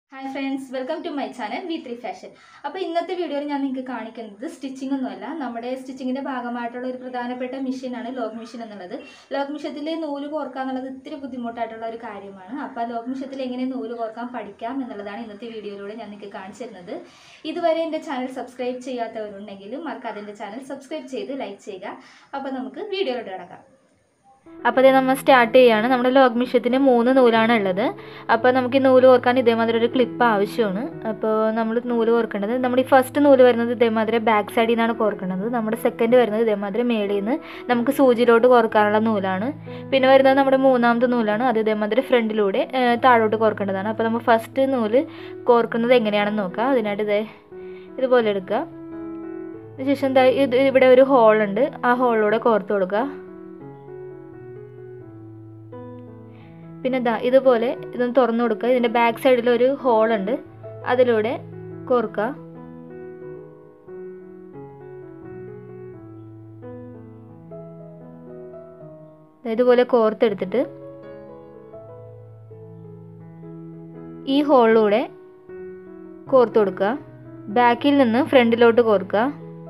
hi friends welcome to my channel V three fashion അപ്പോൾ ഇന്നത്തെ വീഡിയോയിൽ ഞാൻ നിങ്ങൾക്ക് കാണിക്കുന്നത് സ്റ്റിച്ചിങ് ഒന്നുമല്ല നമ്മുടെ സ്റ്റിച്ചിങ്ങിൻ്റെ ഭാഗമായിട്ടുള്ള ഒരു പ്രധാനപ്പെട്ട മെഷീനാണ് ലോഗ് മെഷീൻ എന്നുള്ളത് ലോഗ് മെഷീനിൽ നൂല് കോർക്കുക എന്നുള്ളത് ഇത്തിരി ബുദ്ധിമുട്ടായിട്ടുള്ള ഒരു കാര്യമാണ് അപ്പോൾ ലോഗ് മെഷീനിൽ എങ്ങനെ നൂല് കോർക്കാൻ പഠിക്കാം എന്നുള്ളതാണ് ഇന്നത്തെ വീഡിയോയിലൂടെ ഞാൻ നിങ്ങൾക്ക് കാണിച്ചു തരുന്നത് ഇതുവരെ എൻ്റെ ചാനൽ സബ്സ്ക്രൈബ് ചെയ്യാത്തവരുണ്ടെങ്കിൽ മറക്കാതെ എൻ്റെ ചാനൽ സബ്സ്ക്രൈബ് ചെയ്ത് ലൈക്ക് ചെയ്യുക അപ്പോൾ നമുക്ക് വീഡിയോയിലോട്ട് കിടക്കാം അപ്പോൾ ഇത് നമ്മൾ സ്റ്റാർട്ട് ചെയ്യാണ് നമ്മുടെ ലോഗ് മിഷ്യത്തിന് മൂന്ന് നൂലാണ് ഉള്ളത് അപ്പോൾ നമുക്ക് ഈ നൂല് കോർക്കാൻ ഇതേമാതിരി ഒരു ക്ലിപ്പ് ആവശ്യമാണ് അപ്പോൾ നമ്മൾ നൂല് കോർക്കേണ്ടത് നമ്മുടെ ഈ ഫസ്റ്റ് നൂല് വരുന്നത് ഇതേമാതിരി ബാക്ക് സൈഡിൽ നിന്നാണ് കോർക്കേണ്ടത് നമ്മുടെ സെക്കൻഡ് വരുന്നത് ഇതേമാതിരി മേളിൽ നിന്ന് നമുക്ക് സൂചിയിലോട്ട് കോർക്കാനുള്ള നൂലാണ് പിന്നെ വരുന്നത് നമ്മുടെ മൂന്നാമത്തെ നൂലാണ് അത് ഇതേമാതിരി ഫ്രണ്ടിലൂടെ ഏഹ്, താഴോട്ട് കോർക്കേണ്ടതാണ് അപ്പോൾ നമ്മൾ ഫസ്റ്റ് നൂല് കോർക്കുന്നത് എങ്ങനെയാണെന്ന് നോക്കാം അതിനായിട്ട് ഇതേ ഇതുപോലെ എടുക്കുക അതിനുശേഷം ദാ ഇത് ഇവിടെ ഒരു ഹോളുണ്ട് ആ ഹോളിലൂടെ കോർത്ത് കൊടുക്കുക പിന്നെ ദാ ഇതുപോലെ ഇതൊന്ന് തുറന്നു കൊടുക്കുക ഇതിൻ്റെ ബാക്ക് സൈഡിൽ ഒരു ഹോൾ ഉണ്ട് അതിലൂടെ കോർക്കുക ദാ ഇതുപോലെ കോർത്തെടുത്തിട്ട് ഈ ഹോളിലൂടെ കോർത്ത് കൊടുക്കുക ബാക്കിൽ നിന്ന് ഫ്രണ്ടിലോട്ട് കോർക്കുക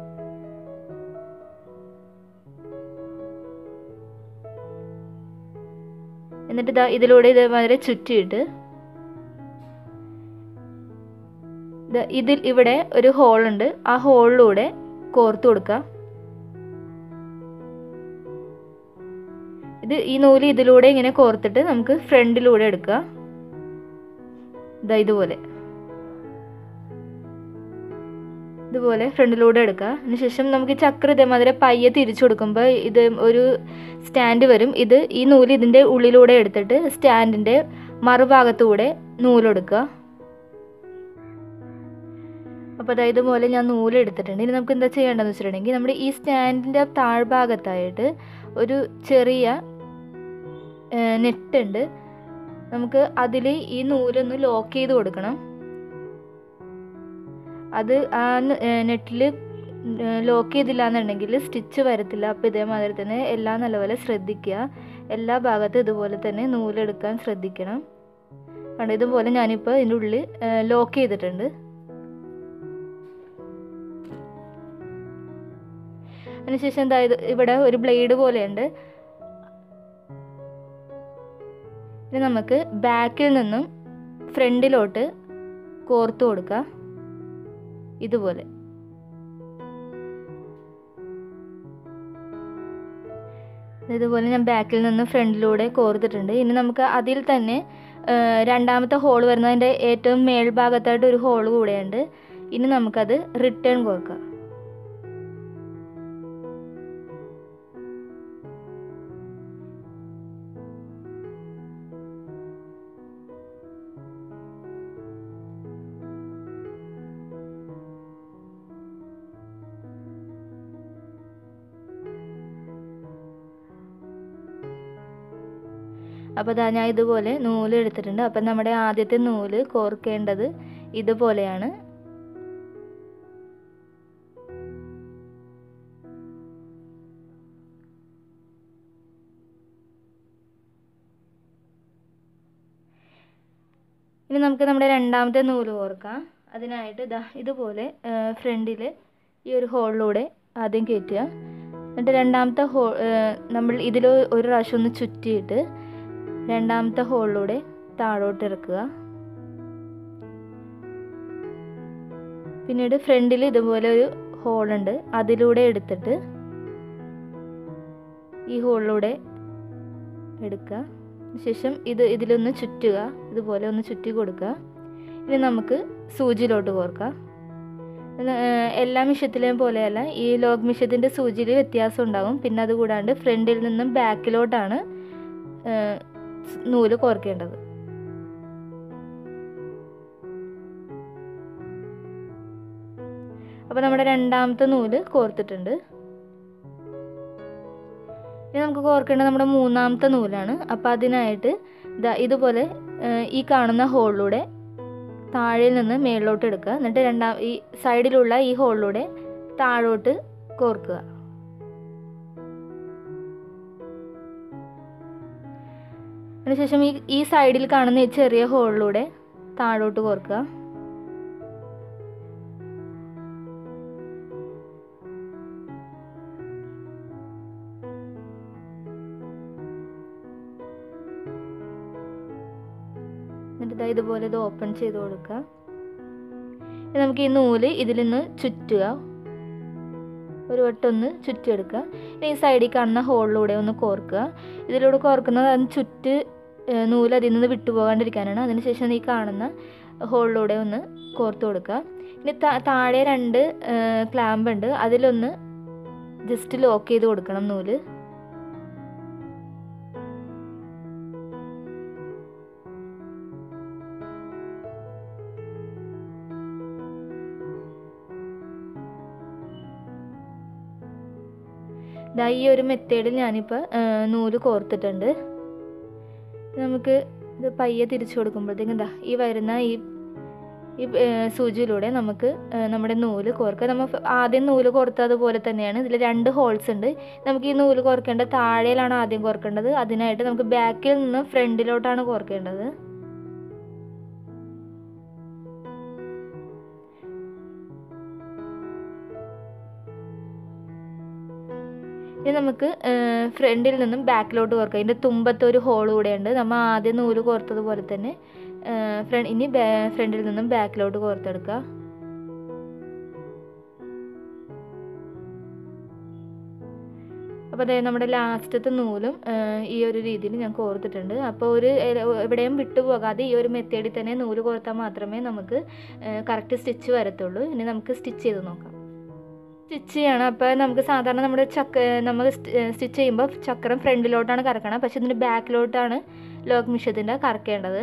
എന്നിട്ട് ഇതാ ഇതിലൂടെ ഇതേമാതിരി ചുറ്റിയിട്ട് ദാ ഇതിൽ ഇവിടെ ഒരു ഹോൾ ഉണ്ട് ആ ഹോളിലൂടെ കോർത്ത് കൊടുക്കുക ഇത് ഈ നൂല് ഇതിലൂടെ ഇങ്ങനെ കോർത്തിട്ട് നമുക്ക് ഫ്രണ്ടിലൂടെ എടുക്കുക ഇതാ ഇതുപോലെ ഇതുപോലെ ഫ്രണ്ടിലൂടെ എടുക്കുക അതിനുശേഷം നമുക്ക് ഈ ചക്ര ഇതേമാതിരി പയ്യെ തിരിച്ചു കൊടുക്കുമ്പോൾ ഇത് ഒരു സ്റ്റാൻഡ് വരും ഇത് ഈ നൂല് ഇതിൻ്റെ ഉള്ളിലൂടെ എടുത്തിട്ട് സ്റ്റാൻഡിൻ്റെ മറുഭാഗത്തൂടെ നൂലെടുക്കുക അപ്പോൾ അതായത് ഇതുപോലെ ഞാൻ നൂല് എടുത്തിട്ടുണ്ട് ഇനി നമുക്ക് എന്താ ചെയ്യേണ്ടതെന്ന് വെച്ചിട്ടുണ്ടെങ്കിൽ നമ്മുടെ ഈ സ്റ്റാൻഡിൻ്റെ താഴ്ഭാഗത്തായിട്ട് ഒരു ചെറിയ നെറ്റ് ഉണ്ട് നമുക്ക് അതിൽ ഈ നൂലൊന്ന് ലോക്ക് ചെയ്ത് കൊടുക്കണം അത് ആ നെറ്റിൽ ലോക്ക് ചെയ്തില്ല എന്നുണ്ടെങ്കിൽ സ്റ്റിച്ച് വരത്തില്ല അപ്പോൾ ഇതേമാതിരി തന്നെ എല്ലാം നല്ലപോലെ ശ്രദ്ധിക്കുക എല്ലാ ഭാഗത്തും ഇതുപോലെ തന്നെ നൂലെടുക്കാൻ ശ്രദ്ധിക്കണം കണ്ടോ ഇതുപോലെ ഞാനിപ്പോൾ ഇതിൻ്റെ ഉള്ളിൽ ലോക്ക് ചെയ്തിട്ടുണ്ട് അതിനുശേഷം എന്താ ഇത് ഇവിടെ ഒരു ബ്ലേഡ് പോലെയുണ്ട് ഇനി നമുക്ക് ബാക്കിൽ നിന്നും ഫ്രണ്ടിലോട്ട് കോർത്ത് കൊടുക്കുക ഇതുപോലെ ഇതുപോലെ ഞാൻ ബാക്കിൽ നിന്ന് ഫ്രണ്ടിലൂടെ കോർത്തിട്ടുണ്ട് ഇനി നമുക്ക് അതിൽ തന്നെ ആ, രണ്ടാമത്തെ ഹോൾ വരുന്നതിൻ്റെ ഏറ്റവും മേൽഭാഗത്തായിട്ട് ഒരു ഹോൾ കൂടെയുണ്ട് ഇനി നമുക്കത് റിട്ടേൺ കോർക്കാം അപ്പോൾ ഇതാ ഞാൻ ഇതുപോലെ നൂല് എടുത്തിട്ടുണ്ട് അപ്പം നമ്മുടെ ആദ്യത്തെ നൂല് കോർക്കേണ്ടത് ഇതുപോലെയാണ് ഇനി നമുക്ക് നമ്മുടെ രണ്ടാമത്തെ നൂല് കോർക്കാം അതിനായിട്ട് ഇതാ ഇതുപോലെ ഫ്രണ്ടിൽ ഈ ഒരു ഹോളിലൂടെ ആദ്യം കയറ്റുക എന്നിട്ട് രണ്ടാമത്തെ ഹോ നമ്മൾ ഇതിൽ ഒരു പ്രാവശ്യം ഒന്ന് ചുറ്റിയിട്ട് രണ്ടാമത്തെ ഹോളിലൂടെ താഴോട്ട് ഇറക്കുക പിന്നീട് ഫ്രണ്ടിൽ ഇതുപോലെ ഒരു ഹോളുണ്ട് അതിലൂടെ എടുത്തിട്ട് ഈ ഹോളിലൂടെ എടുക്കുക ശേഷം ഇത് ഇതിലൊന്ന് ചുറ്റുക ഇതുപോലെ ഒന്ന് ചുറ്റി കൊടുക്കുക ഇനി നമുക്ക് സൂചിയിലോട്ട് കോർക്കാം ഇത്, ഏഹ്, എല്ലാ മിഷ്യത്തിലെയും പോലെയല്ല ഈ ലോഗ് മിഷ്യത്തിൻ്റെ സൂചിയിൽ വ്യത്യാസം ഉണ്ടാകും പിന്നെ അതുകൂടാണ്ട് ഫ്രണ്ടിൽ നിന്നും ബാക്കിലോട്ടാണ് ഏഹ്, സ് നൂല് കോർക്കേണ്ടത് അപ്പോൾ നമ്മുടെ രണ്ടാമത്തെ നൂല് കോർത്തിട്ടുണ്ട് ഇനി നമുക്ക് കോർക്കേണ്ടത് നമ്മുടെ മൂന്നാമത്തെ നൂലാണ് അപ്പോൾ അതിനായിട്ട് ഇതാ ഇതുപോലെ ഏഹ്, ഈ കാണുന്ന ഹോളിലൂടെ താഴെ നിന്ന് മേളിലോട്ട് എടുക്കുക എന്നിട്ട് രണ്ടാം ഈ സൈഡിലുള്ള ഈ ഹോളിലൂടെ താഴോട്ട് കോർക്കുക അതിനുശേഷം ഈ ഈ സൈഡിൽ കാണുന്ന ഈ ചെറിയ ഹോളിലൂടെ താഴോട്ട് കോർക്കുക എന്നിട്ട് ഇതാ ഇതുപോലെ ഇത് ഓപ്പൺ ചെയ്ത് കൊടുക്കുക ഇനി നമുക്ക് ഈ നൂല് ഇതിൽ നിന്ന് ചുറ്റുക ഒരു വട്ടം ഒന്ന് ചുറ്റിയെടുക്കുക ഇനി ഈ സൈഡിൽ കാണുന്ന ഹോളിലൂടെ ഒന്ന് കോർക്കുക ഇതിലൂടെ കോർക്കുന്നത് അതിന് ചുറ്റ് ഏഹ്, നൂല് അതിൽ നിന്ന് വിട്ടുപോകാണ്ടിരിക്കാനാണ് അതിനുശേഷം ഈ കാണുന്ന ഹോളിലൂടെ ഒന്ന് കോർത്ത് കൊടുക്കുക ഇനി താ- താഴെ രണ്ട് ക്ലാമ്പ് ഉണ്ട് അതിലൊന്ന് ജസ്റ്റ് ലോക്ക് ചെയ്ത് കൊടുക്കണം നൂല് ദാ ഈ ഒരു മെത്തേഡിൽ ഞാനിപ്പോൾ നൂല് കോർത്തിട്ടുണ്ട് നമുക്ക് ഇത് പയ്യെ തിരിച്ചു കൊടുക്കുമ്പോഴത്തേക്കും ദാ ഈ വരുന്ന ഈ ഈ ഏർ, സൂചിയിലൂടെ നമുക്ക് ഏർ, നമ്മുടെ നൂല് കോർക്കുക നമ്മൾ ഫ- ആദ്യം നൂല് കോർത്തതുപോലെ തന്നെയാണ് ഇതിൽ രണ്ട് ഹോൾസ് ഉണ്ട് നമുക്ക് ഈ നൂല് കോർക്കേണ്ടത് താഴെയിലാണ് ആദ്യം കോർക്കേണ്ടത് അതിനായിട്ട് നമുക്ക് ബാക്കിൽ നിന്ന് ഫ്രണ്ടിലോട്ടാണ് കോർക്കേണ്ടത് ഇനി നമുക്ക് ഫ്രണ്ടിൽ നിന്നും ബാക്കിലോട്ട് കോർക്കാം ഇതിൻ്റെ തുമ്പത്ത് ഒരു ഹോൾ കൂടെയുണ്ട് നമ്മൾ ആദ്യം നൂല് കോർത്തതുപോലെ തന്നെ ഫ്രണ്ട് ഇനി ഫ്രണ്ടിൽ നിന്നും ബാക്കിലോട്ട് കോർത്തെടുക്കുക അപ്പോൾ അതായത് നമ്മുടെ ലാസ്റ്റത്തെ നൂലും ആ, ഈ ഒരു രീതിയിൽ ഞാൻ കോർത്തിട്ടുണ്ട് അപ്പോൾ ഒരു എ- എവിടെയും വിട്ടുപോകാതെ ഈ ഒരു മെത്തേഡിൽ തന്നെ നൂല് കോർത്താൽ മാത്രമേ നമുക്ക് കറക്റ്റ് സ്റ്റിച്ച് വരത്തുള്ളൂ ഇനി നമുക്ക് സ്റ്റിച്ച് ചെയ്ത് നോക്കാം സ്റ്റിച്ച് ചെയ്യണം അപ്പോൾ നമുക്ക് സാധാരണ നമ്മുടെ ചക്ക നമ്മൾ സ്റ്റിച്ച് ചെയ്യുമ്പോൾ ചക്രം ഫ്രണ്ടിലോട്ടാണ് കറക്കണം പക്ഷെ ഇതിന് ബാക്കിലോട്ടാണ് ലോക്ക് മിഷ്യത്തിൻ്റെ കറക്കേണ്ടത്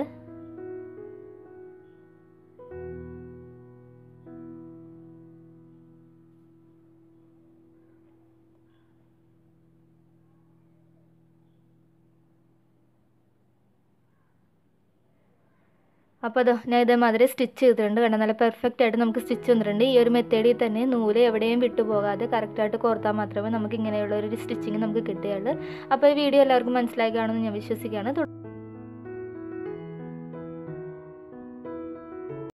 അപ്പോൾ അത് ഞാൻ ഇതേമാതിരി സ്റ്റിച്ച് ചെയ്തിട്ടുണ്ട് കണ്ടോ നല്ല പെർഫെക്റ്റ് ആയിട്ട് നമുക്ക് സ്റ്റിച്ച് വന്നിട്ടുണ്ട് ഈ ഒരു മെത്തേഡിൽ തന്നെ നൂല് എവിടെയും വിട്ടുപോകാതെ കറക്റ്റായിട്ട് കോർത്താൽ മാത്രമേ നമുക്ക് ഇങ്ങനെയുള്ള ഒരു സ്റ്റിച്ചിങ് നമുക്ക് കിട്ടുകയുള്ളൂ അപ്പോൾ ഈ വീഡിയോ എല്ലാവർക്കും മനസ്സിലായി കാണുമെന്ന് ഞാൻ വിശ്വസിക്കുകയാണ് തുട-